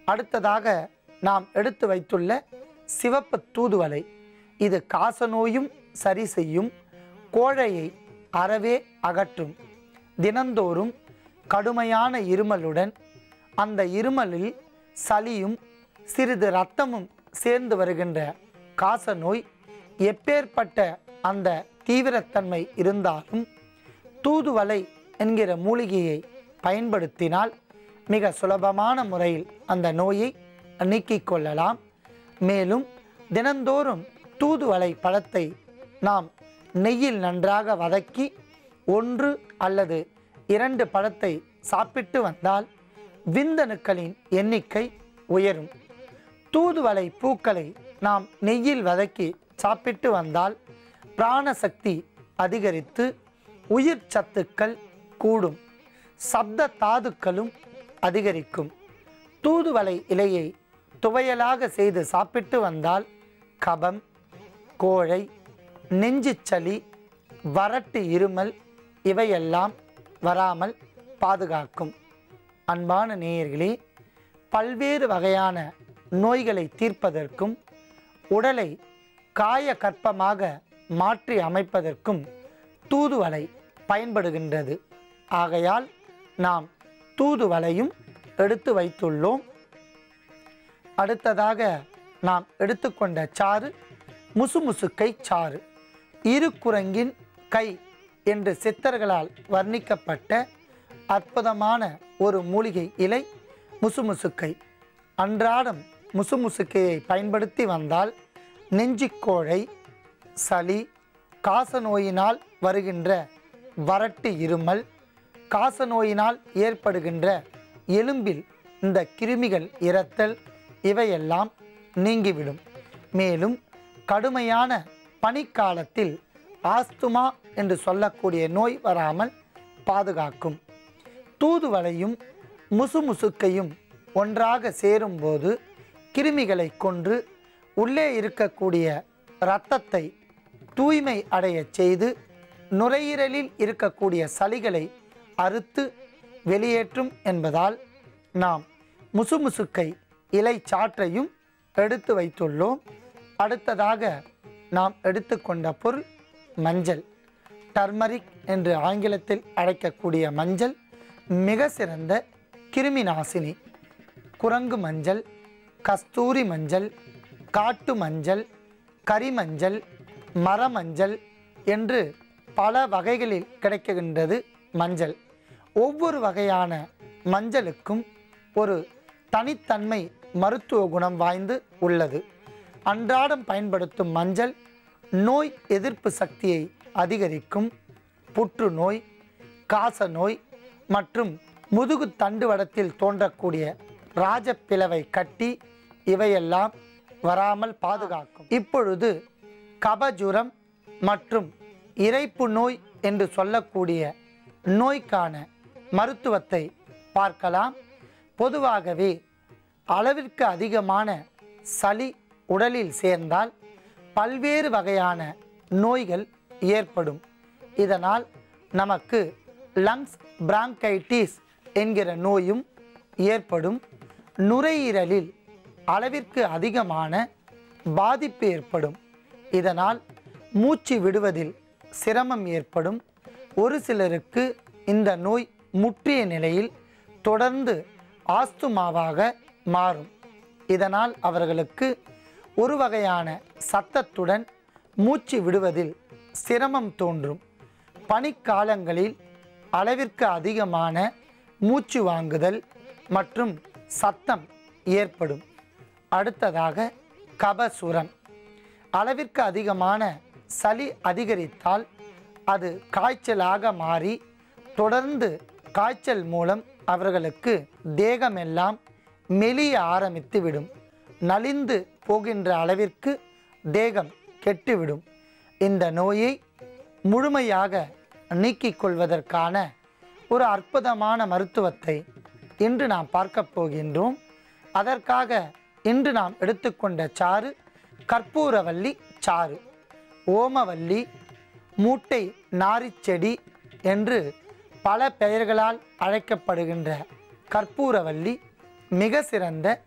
அடுத்ததாக நாம் எடுத்து வைத்துள்ள சிவப்பு தூதுவளை இது காசநோயும் சரி செய்யும் கோழையை அறவே அகற்றும் தினந்தோறும் கடுமையான இருமலுடன் அந்த இருமலில் சளியும் சிறிது இரத்தமும் சேர்ந்து வருகின்ற காசநோய் எப்பேற்பட்ட அந்த தீவிரத்தன்மை இருந்தாலும் தூதுவளை என்கிற மூலிகையை பயன்படுத்தினால் மிக சுலபமான முறையில் அந்த நோயை நீக்கிக் கொள்ளலாம் மேலும் தினந்தோறும் தூதுவளை பழத்தை நாம் நெய்யில் நன்றாக வதக்கி ஒன்று அல்லது இரண்டு பழத்தை சாப்பிட்டு வந்தால் விந்தணுக்களின் எண்ணிக்கை உயரும் தூதுவளை பூக்களை நாம் நெய்யில் வதக்கி சாப்பிட்டு வந்தால் பிராணசக்தி அதிகரித்து உயிர் சத்துக்கள் கூடும் சப்த தாதுக்களும் அதிகரிக்கும் தூதுவளை இலையை துவையலாக செய்து சாப்பிட்டு வந்தால் கபம் கோழை நெஞ்சுச்சளி வறட்டு இருமல் இவையெல்லாம் வராமல் பாதுகாக்கும் அன்பான நேயர்களே பல்வேறு வகையான நோய்களை தீர்ப்பதற்கும் உடலை காய கற்பமாக மாற்றி அமைப்பதற்கும் தூதுவளை பயன்படுகின்றது ஆகையால் நாம் தூதுவளையும் எடுத்து வைத்துள்ளோம் அடுத்ததாக நாம் எடுத்துக்கொண்ட சாறு முசுமுசுக்கை சாறு இரு குரங்கின் கை என்று சித்தர்களால் வர்ணிக்கப்பட்ட அற்புதமான ஒரு மூலிகை இலை முசுமுசுக்கை அன்றாடம் முசுமுசுக்கையை பயன்படுத்தி வந்தால் நெஞ்சிக்கோழை சளி காசநோயினால் வருகின்ற வறட்டு இருமல் காசநோயினால் ஏற்படுகின்ற எலும்பில் இந்த கிருமிகள் இறத்தல் இவையெல்லாம் நீங்கிவிடும் மேலும் கடுமையான பனிக்காலத்தில் ஆஸ்துமா என்று சொல்லக்கூடிய நோய் வராமல் பாதுகாக்கும் தூதுவளையும் முசுமுசுக்கையும் ஒன்றாக சேரும்போது கிருமிகளை கொன்று உள்ளே இருக்கக்கூடிய இரத்தத்தை தூய்மை அடையச் செய்து நுரையீரலில் இருக்கக்கூடிய சளிகளை அறுத்து வெளியேற்றும் என்பதால் நாம் முசுமுசுக்கை இலை சாற்றையும் எடுத்து வைத்துள்ளோம் அடுத்ததாக நாம் எடுத்துக்கொண்ட பொருள் மஞ்சள் டர்மரிக் என்று ஆங்கிலத்தில் அழைக்கக்கூடிய மஞ்சள் மிக சிறந்த கிருமி நாசினி குரங்கு மஞ்சள் கஸ்தூரி மஞ்சள் காட்டு மஞ்சள் கரிமஞ்சள் மரமஞ்சள் என்று பல வகைகளில் கிடைக்கின்றது மஞ்சள் ஒவ்வொரு வகையான மஞ்சளுக்கும் ஒரு தனித்தன்மை மருத்துவ குணம் வாய்ந்து உள்ளது அன்றாடம் பயன்படுத்தும் மஞ்சள் நோய் எதிர்ப்பு சக்தியை அதிகரிக்கும் புற்றுநோய் காசநோய் மற்றும் முதுகு தண்டுவடத்தில் தோன்றக்கூடிய ராஜப்பிளவை கட்டி இவையெல்லாம் வராமல் பாதுகாக்கும் இப்பொழுது கபஜுரம் மற்றும் இரைப்பு நோய் என்று சொல்லக்கூடிய நோய்க்கான மருத்துவத்தை பார்க்கலாம் பொதுவாகவே அளவிற்கு அதிகமான சளி உடலில் சேர்ந்தால் பல்வேறு வகையான நோய்கள் ஏற்படும் இதனால் நமக்கு லங்ஸ் பிராங்கைட்டிஸ் என்கிற நோயும் ஏற்படும் நுரையீரலில் அளவிற்கு அதிகமான பாதிப்பு ஏற்படும் இதனால் மூச்சு விடுவதில் சிரமம் ஏற்படும் ஒரு சிலருக்கு இந்த நோய் முற்றிய நிலையில் தொடர்ந்து ஆஸ்துமாவாக மாறும் இதனால் அவர்களுக்கு ஒரு வகையான சத்தத்துடன் மூச்சு விடுவதில் சிரமம் தோன்றும் பனிக்காலங்களில் அளவிற்கு அதிகமான மூச்சு வாங்குதல் மற்றும் சத்தம் ஏற்படும் அடுத்ததாக கபசுரம் அளவிற்கு அதிகமான சளி அதிகரித்தால் அது காய்ச்சலாக மாறி தொடர்ந்து காய்ச்சல் மூலம் அவர்களுக்கு தேகமெல்லாம் மெலிய ஆரம்பித்து விடும் நலிந்து போகின்ற அளவிற்கு தேகம் கெட்டுவிடும் இந்த நோயை முழுமையாக நீக்கிக் கொள்வதற்கான ஒரு அற்புதமான மருத்துவத்தை இன்று நாம் பார்க்க போகின்றோம் அதற்காக இன்று நாம் எடுத்துக்கொண்ட சாறு கற்பூரவல்லி சாறு ஓமவல்லி மூட்டை நாரிச்செடி என்று பல பெயர்களால் அழைக்கப்படுகின்ற கற்பூரவல்லி மிக சிறந்த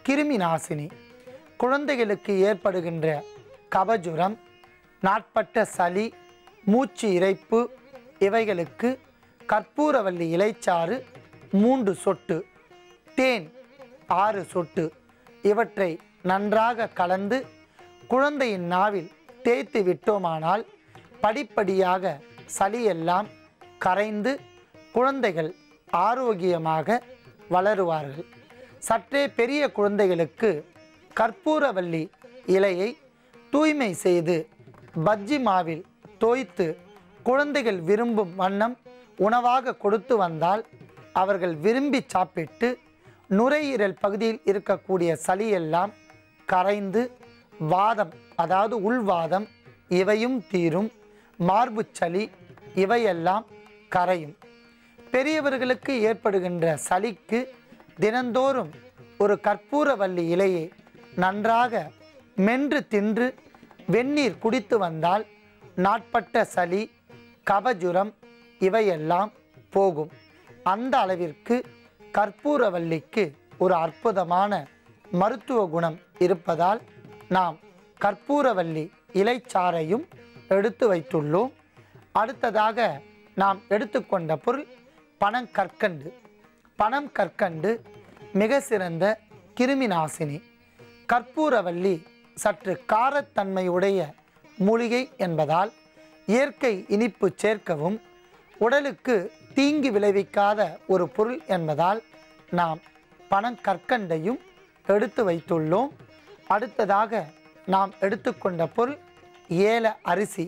கிருமி நாசினி குழந்தைகளுக்கு ஏற்படுகின்ற கபஜுரம் நாட்பட்ட சளி மூச்சு இரைப்பு இவைகளுக்கு கற்பூரவல்லி இலைச்சாறு மூன்று சொட்டு தேன் ஆறு சொட்டு இவற்றை நன்றாக கலந்து குழந்தையின் நாவில் தேய்த்து விட்டோமானால் படிப்படியாக சளியெல்லாம் கரைந்து குழந்தைகள் ஆரோக்கியமாக வளருவார்கள் சற்றே பெரிய குழந்தைகளுக்கு கற்பூரவல்லி இலையை தூய்மை செய்து பஜ்ஜி மாவில் தோய்த்து குழந்தைகள் விரும்பும் வண்ணம் உணவாக கொடுத்து வந்தால் அவர்கள் விரும்பி சாப்பிட்டு நுரையீரல் பகுதியில் இருக்கக்கூடிய சளியெல்லாம் கரைந்து வாதம் அதாவது உள்வாதம் இவையும் தீரும் மார்புச் சளி இவையெல்லாம் கரையும் பெரியவர்களுக்கு ஏற்படுகின்ற சளிக்கு தினந்தோறும் ஒரு கற்பூரவல்லி இலையை நன்றாக மென்று தின்று வெந்நீர் குடித்து வந்தால் நாட்பட்ட சளி கபஜுரம் இவையெல்லாம் போகும் அந்த அளவிற்கு கற்பூரவல்லிக்கு ஒரு அற்புதமான மருத்துவ குணம் இருப்பதால் நாம் கற்பூரவல்லி இலைச்சாறையும் எடுத்து வைத்துள்ளோம் அடுத்ததாக நாம் எடுத்துக்கொண்ட பொருள் பனங்கற்கண்டு பனம் கற்கண்டு மிக சிறந்த கிருமி நாசினி கற்பூரவல்லி சற்று காரத்தன்மையுடைய மூலிகை என்பதால் இயற்கை இனிப்பு சேர்க்கவும் உடலுக்கு தீங்கு விளைவிக்காத ஒரு பொருள் என்பதால் நாம் பனங்கற்கண்டையும் எடுத்து வைத்துள்ளோம் அடுத்ததாக நாம் எடுத்துக்கொண்ட பொருள் ஏல அரிசி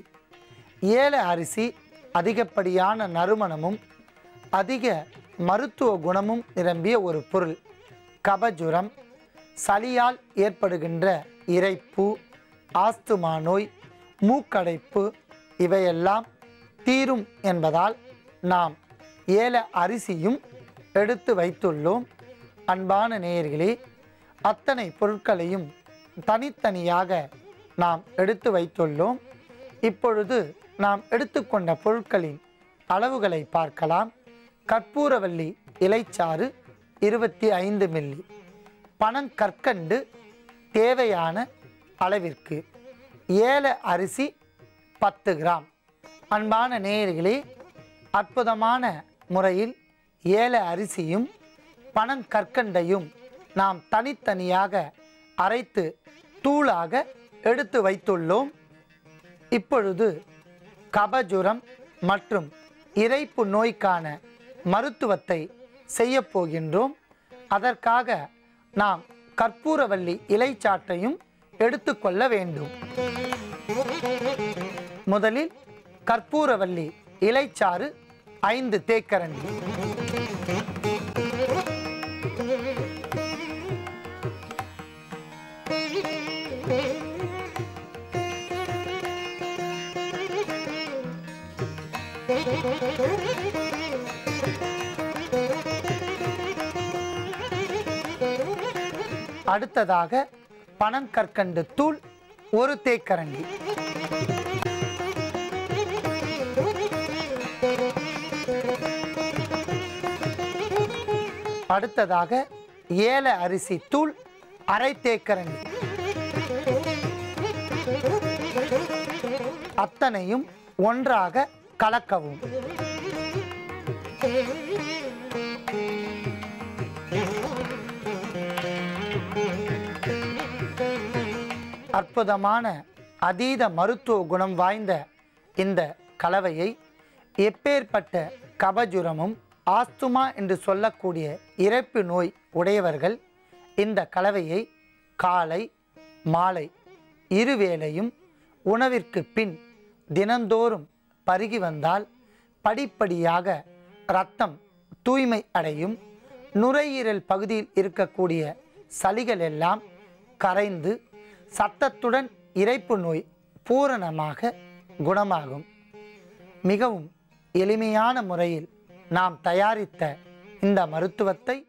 ஏல அரிசி அதிகப்படியான நறுமணமும் அதிக மருத்துவ குணமும் நிரம்பிய ஒரு பொருள் கபஜுரம் சளியால் ஏற்படுகின்ற இரைப்பு ஆஸ்துமா நோய் மூக்கடைப்பு இவையெல்லாம் தீரும் என்பதால் நாம் ஏல அரிசியும் எடுத்து வைத்துள்ளோம் அன்பான நேயர்களே அத்தனை பொருட்களையும் தனித்தனியாக நாம் எடுத்து வைத்துள்ளோம் இப்பொழுது நாம் எடுத்துக்கொண்ட பொருட்களின் அளவுகளை பார்க்கலாம் கற்பூரவல்லி இலைச்சாறு இருபத்தி ஐந்து மில்லி பனங்கற்கண்டு தேவையான அளவிற்கு ஏல அரிசி பத்து கிராம் அன்பான நேயர்களே அற்புதமான முறையில் ஏல அரிசியும் பனங்கற்கண்டையும் நாம் தனித்தனியாக அரைத்து தூளாக எடுத்து வைத்துள்ளோம் இப்பொழுது கபஜுரம் மற்றும் இரைப்பு நோய்க்கான மருத்துவத்தை செய்யப் போகின்றோம் அதற்காக நாம் கற்பூரவல்லி இலைச்சாற்றையும் எடுத்துக்கொள்ள வேண்டும் முதலில் கற்பூரவல்லி இலைச்சாறு ஐந்து தேக்கரண்டி அடுத்ததாக பனங்கற்கண்டு தூள் ஒரு தேக்கரண்டி அடுத்ததாக ஏல அரிசி தூள் அரை தேக்கரண்டி அத்தனையும் ஒன்றாக கலக்கவும் அற்புதமான அதீத மருத்துவ குணம் வாய்ந்த இந்த கலவையை எப்பேற்பட்ட கபஜுரமும் ஆஸ்துமா என்று சொல்லக்கூடிய இறப்பு நோய் உடையவர்கள் இந்த கலவையை காலை மாலை இருவேளையும் உணவிற்கு பின் தினந்தோறும் பருகி வந்தால் படிப்படியாக இரத்தம் தூய்மை அடையும் நுரையீரல் பகுதியில் இருக்கக்கூடிய சளிகள் எல்லாம் கரைந்து சத்தத்துடன் இரைப்பு நோய் பூரணமாக குணமாகும் மிகவும் எளிமையான முறையில் நாம் தயாரித்த இந்த மருத்துவத்தை